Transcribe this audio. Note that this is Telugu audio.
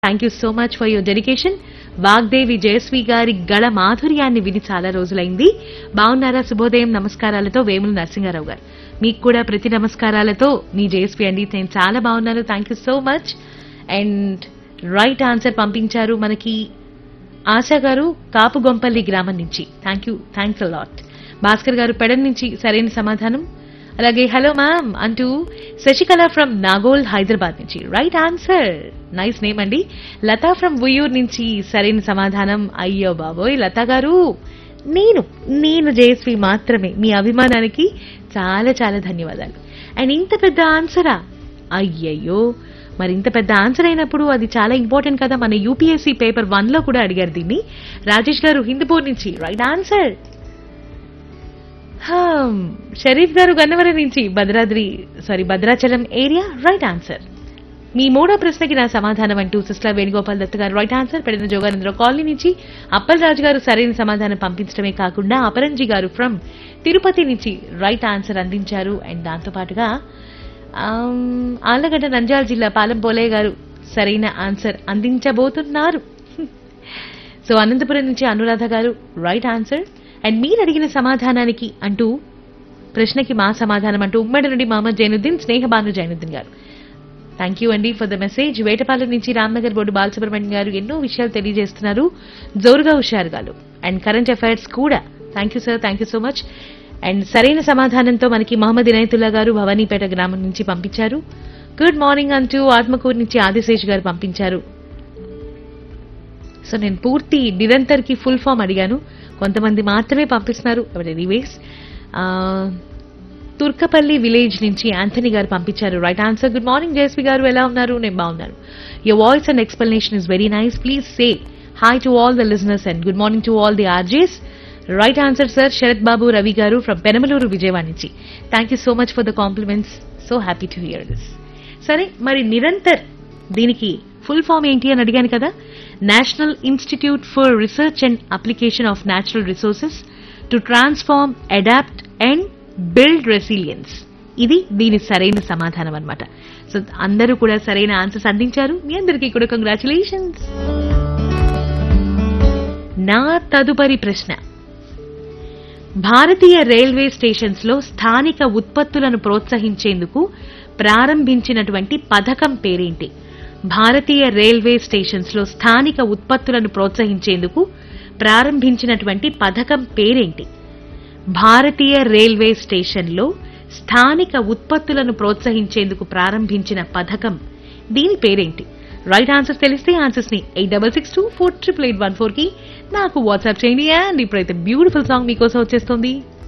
thank you so much for your dedication Vagdevi Jayashree గారి గళ మాధుర్యాన్ని విని చాలా రోజులైంది బాగున్నారా శుభోదయం నమస్కారాలతో వేముల నరసింహారావు గారు మీకు కూడా ప్రతి నమస్కారాలతో మీ జయశ్రీ అండి నేను చాలా బాగున్నాను thank you so much and right answer పంపించారు మనకి ఆశా గారు కాపుగొంపల్లి గ్రామం నుంచి thank you thanks lot Bhaskar గారు పెడన్ నుంచి సరైన సమాధానం అలాగే హలో మ్యామ్ అంటూ శశికళ ఫ్రమ్ నాగోల్ హైదరాబాద్ నుంచి రైట్ ఆన్సర్ నైస్ నేమ్ అండి లతా ఫ్రమ్ ఉయ్యూర్ నుంచి సరైన సమాధానం అయ్యో బాబోయ్ లతా గారు నేను నేను జయశ్రీ మాత్రమే మీ అభిమానానికి చాలా చాలా ధన్యవాదాలు అండ్ ఇంత పెద్ద ఆన్సరా అయ్యయ్యో మరి ఇంత పెద్ద ఆన్సర్ అయినప్పుడు అది చాలా ఇంపార్టెంట్ కదా మన యూపీఎస్సీ పేపర్ వన్ లో కూడా అడిగారు దీన్ని రాజేష్ గారు హిందూపూర్ నుంచి రైట్ ఆన్సర్ హమ్, షరీఫ్ గారు గన్నవరం నుంచి Bhadradri sorry Bhadrachalam area right answer మీ మూడో ప్రశ్నకి నా సమాధానం అంటూ సిస్టర్ వేణుగోపాల్ దత్ గారు రైట్ ఆన్సర్ పెడిన జోగానంద్ర కాలనీ నుంచి అప్పల్ రాజు గారు సరైన సమాధానం పంపించడమే కాకుండా అపరంజి గారు ఫ్రమ్ తిరుపతి నుంచి రైట్ ఆన్సర్ అందించారు అండ్ దాంతో పాటుగా ఆమ్, ఆళ్లగడ్డ నంద్యాల జిల్లా పాలెం పోలయ్య గారు సరైన ఆన్సర్ అందించబోతున్నారు సో అనంతపురం నుంచి అనురాధ గారు రైట్ ఆన్సర్ అండ్ మీరు అడిగిన సమాధానానికి అంటూ ప్రశ్నకి మా సమాధానం అంటూ ఉమ్మడి నుండి మహమ్మద్ జైనుద్దీన్ స్నేహబాను జైనుద్దీన్ గారు థ్యాంక్ యూ అండి ఫర్ ద మెసేజ్ వేటపాలెం నుంచి రామ్నగర్ బోర్డు బాలసుబ్రహ్మణ్యం గారు ఎన్నో విషయాలు తెలియజేస్తున్నారు జోరుగా హుషారు గారు అండ్ కరెంట్ అఫైర్స్ కూడా thank you sir thank you so much and సరైన సమాధానంతో మనకి మహమ్మద్ ఇనాయతుల్లా గారు భవానీపేట గ్రామం నుంచి పంపించారు గుడ్ మార్నింగ్ అంటూ ఆత్మకూరు నుంచి ఆదిశేష్ గారు పంపించారు సో నేను పూర్తి నిరంతర్కి ఫుల్ ఫామ్ అడిగాను కొంతమంది మాత్రమే పంపిస్తున్నారు ఎనీవేస్ తుర్కపల్లి విలేజ్ నుంచి యాంథనీ గారు పంపించారు right answer good morning Jayashree గారు ఎలా ఉన్నారు నేను బాగున్నాను your voice and explanation is very nice please say hi to all the listeners and good morning to all the RJs right answer sir Sharath Babu Ravi గారు ఫ్రమ్ పెనమలూరు విజయవాడ నుంచి thank you so much for the compliments so happy to hear this సరే మరి నిరంతర్ దీనికి ఫుల్ ఫామ్ ఏంటి అని అడిగాను కదా national institute for research and application of natural resources to transform adapt and build resilience ఇది దీని సరైన సమాధానం అన్నమాట సో అందరూ కూడా సరైన ఆన్సర్స్ అందించారు మీ అందరికీ కూడా కంగ్రాచులేషన్స్ నా తదుపరి ప్రశ్న భారతీయ రైల్వే స్టేషన్స్ లో స్థానిక ఉత్పత్తులను ప్రోత్సహించేందుకు ప్రారంభించినటువంటి పథకం పేరేంటి భారతీయ రైల్వే స్టేషన్స్ లో స్థానిక ఉత్పత్తులను ప్రోత్సహించేందుకు ప్రారంభించినటువంటి పథకం పేరేంటి భారతీయ రైల్వే స్టేషన్లో స్థానిక ఉత్పత్తులను ప్రోత్సహించేందుకు ప్రారంభించిన పథకం దీని పేరేంటి రైట్ ఆన్సర్స్ తెలిస్తే ఆన్సర్స్ ని eight double six two four triple eight one four కి నాకు వాట్సాప్ చేయండి అండ్ ఇప్పుడైతే బ్యూటిఫుల్ సాంగ్ మీకోసం వచ్చేస్తుంది